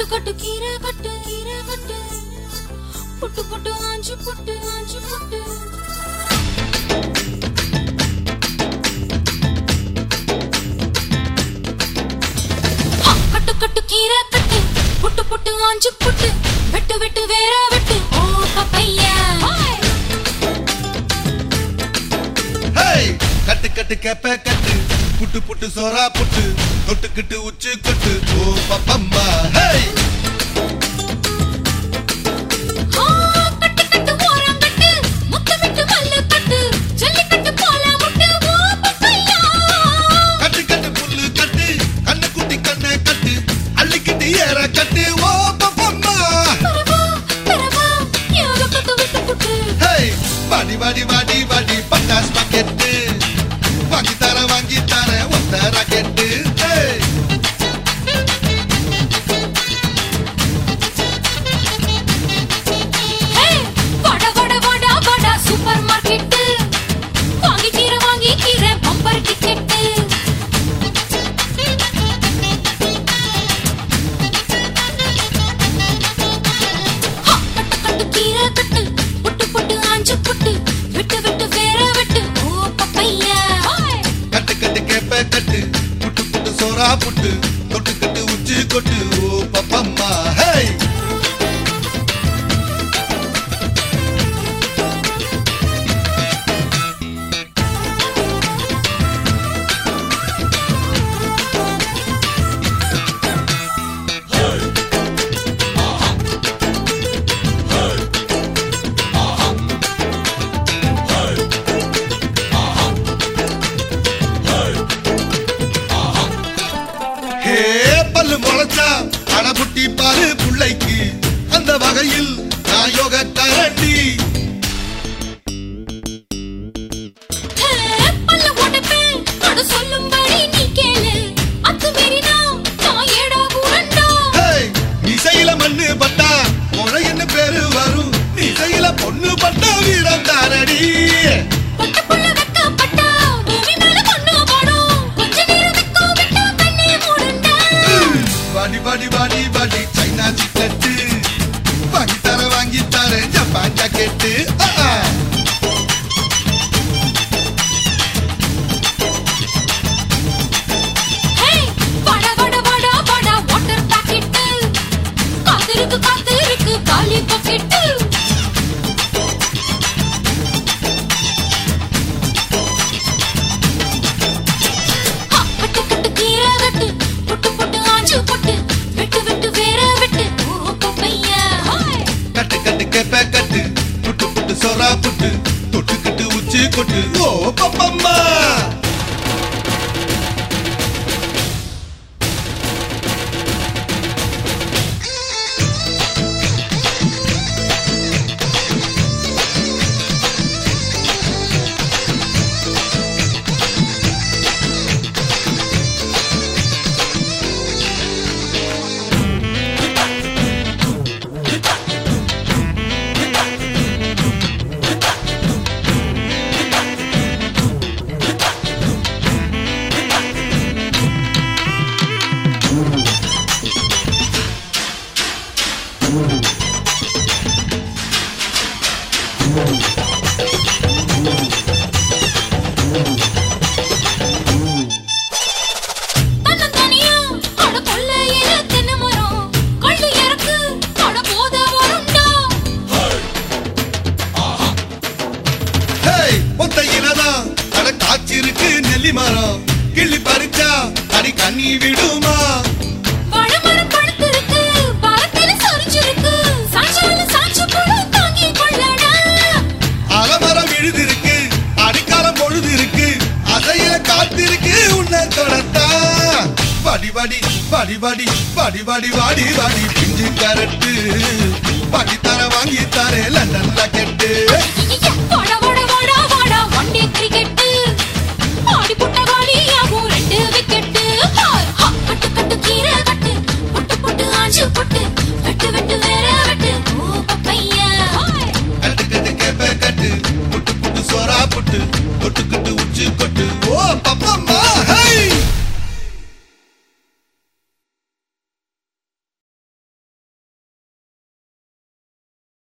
கட்டு கீரை கட்டு கீரை கட்டு புட்டு புட்டு ஆஞ்சு புட்டு ஆஞ்சு புட்டு ஆ, கட்டு கட்டு கீரை கட்டு புட்டு புட்டு ஆஞ்சு புட்டு வெட்டு வெட்டு வேற வெட்டு ஓ பப்பையா ஹேய் கட்டு கட்டு கேப்ப கட்டு புட்டு புட்டு சோறா புட்டு தொட்டுக்கிட்டு உச்சி கொட்டு ஓ பப்பம்மா ஹேய் ஆ, கட்டு கட்டு ஓரம் கட்டு முத்து விட்டு மல்லு கட்டு ஜல்லிக்கட்டு போல முட்டு ஓ பப்பையா கட்டு கட்டு புல்லு கட்டு கண்ணு குட்டி கண்ணை கட்டு அள்ளிக்கிட்டு ஏற கட்டு ஓ பப்பம்மா பரவா பரவா யோக பத்து விட்டு புட்டு ஹேய் வாடி வாடி வாடி வாடி பட்டாஸ் பாக்கெட்டு வாங்கி தர வாங்கி தர ஒத்த ராக்கெட்டு ஹேய் ஹே வட வட வட வட சூப்பர் மார்க்கெட் வாங்கி கீரை வாங்கி கீரை பம்பர் டிக்கெட் கட்டு கட்டு கீரை கட்டு புட்டு புட்டு ஆஞ்சு புட்டு விட்டு விட்டு வேற விட்டு ஓ பப்பையா கட்டு கட்டு கேப்ப கட்டு புட்டு புட்டு சோறா புட்டு தொட்டுக்கிட்டு உச்சி கொட்டு ஓ பப்பம்மா ஹேய் ஹே பல்லு முளைச்சா அடபுட்டி பாரு புள்ளைக்கு அந்த வகையில் நான் யோக கரண்டி ஹே பல்ல உடைப்பேன் அட சொல்லும்படி நீ கேளு அத்துமீறினா நான் ஏடா கூடண்டா ஹேய் இசையில மண்ணு பட்டா முறைன்னு பேரு வரும் இசையில பொண்ணு பட்டா வீரம் தாரடி பட்ட புள்ள வெக்கப்பட்டா பூமி மேல பொண்ணு படும் கொஞ்ச நேரம் வெக்கம் விட்டா கண்ணே மூடுண்டா வாடி வாடி வாடி வாடி சைனா சிக்கட்டு வாங்கி தர வாங்கி தர ஜப்பான் ஜாக்கெட்டு ஆ, ஆ. ஹே வட வட வட வட வாட்டர் பாக்கெட் காத்திருக்கு காத்திருக்கு காலி பாக்கெட் கட்டு கட்டு கீரை கட்டு புட்டு புட்டு ஆஞ்சு புட்டு விட்டு விட்டு வேற விட்டு ஓ பப்பையா கட்டு கட்டு கேப்ப கட்டு புட்டு புட்டு சோறா புட்டு தொட்டுக்கிட்டு உச்சி கொட்டு ஓ பப்பம்மா தன்னந்தனியா அட கொல்லையில தென்னை மரம் கள்ளு இறக்கு அட போத வருண்டா ஹேய் ஒத்தையிலதான் அட காய்ச்சிருக்கு நெல்லி மரம் கிள்ளி பறிச்சா அடி கண்ணி விடுமா வாழைமரம் பழுத்திருக்கு பாரத்தில சொரிஞ்சிருக்கு சாஞ்சாலும் சாஞ்சு புழு தாங்கி கொள்ளடா அலமரம் விழுதிருக்கு அடிக்காலம் பொழுது இருக்கு அதையில காத்திருக்கு உன்னை தொடத்தா வாடி வாடி வாடி வாடி வாடி வாடி வாடி வாடி பிஞ்சு கரட்டு வாடி தர வாங்கி தரே லண்டன்ல கெட்டு ஐயா, வாடா வாடா வாடா வாடா ஒன் டே கிரிக்கெட் ஆடி புட்ட காலியாகும் ரெண்டு விக்கெட் கட்டு கட்டு கீரை கட்டு புட்டு புட்டு ஆஞ்சு புட்டு வெட்டு வெட்டு வேற வெட்டு ஓ பப்பையா கட்டு கட்டு கேப்ப கட்டு புட்டு புட்டு சோறா புட்டு